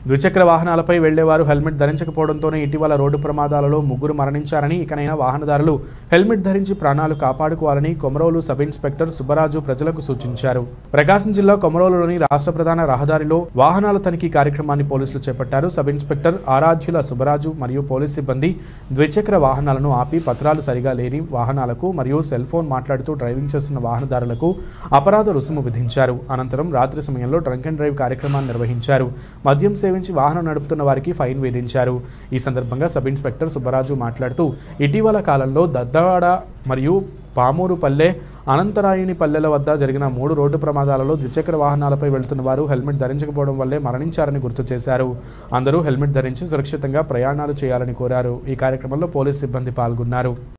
ద్విచక్ర వాహనాలపై వెళ్లేవారు హెల్మెట్ ధరించకపోవడంతోనే ఇటీవల రోడ్డు ప్రమాదాలలో ముగ్గురు మరణించారని ఇకనైనా వాహనదారులు హెల్మెట్ ధరించి ప్రాణాలు కాపాడుకోవాలని కొమరోలు సబ్ ఇన్స్పెక్టర్ సుబ్బరాజు ప్రజలకు సూచించారు ప్రకాశం జిల్లా కొమరోలులోని రాష్ట్ర ప్రధాన రహదారిలో వాహనాల తనిఖీ కార్యక్రమాన్ని పోలీసులు చేపట్టారు సబ్ ఇన్స్పెక్టర్ ఆరాధ్యుల సుబ్బరాజు మరియు పోలీస్ సిబ్బంది ద్విచక్ర వాహనాలను ఆపి పత్రాలు సరిగా లేని వాహనాలకు మరియు సెల్ ఫోన్ మాట్లాడుతూ డ్రైవింగ్ చేస్తున్న వాహనదారులకు అపరాధ రుసుము విధించారు అనంతరం రాత్రి సమయంలో డ్రంక్ అండ్ డ్రైవ్ కార్యక్రమాన్ని నిర్వహించారు మద్యం సేవించి వాహనం నడుపుతున్న వారికి ఫైన్ విధించారు ఈ సందర్భంగా సబ్ ఇన్స్పెక్టర్ సుబ్బరాజు మాట్లాడుతూ ఇటీవల కాలంలో దద్దవాడ మరియు పామూరుపల్లె అనంతరాయుని పల్లెల వద్ద జరిగిన మూడు రోడ్డు ప్రమాదాలలో ద్విచక్ర వాహనాలపై వెళ్తున్న వారు హెల్మెట్ ధరించకపోవడం వల్లే మరణించారని గుర్తు చేశారు అందరూ హెల్మెట్ ధరించి సురక్షితంగా ప్రయాణాలు చేయాలని కోరారు ఈ కార్యక్రమంలో పోలీస్ సిబ్బంది పాల్గొన్నారు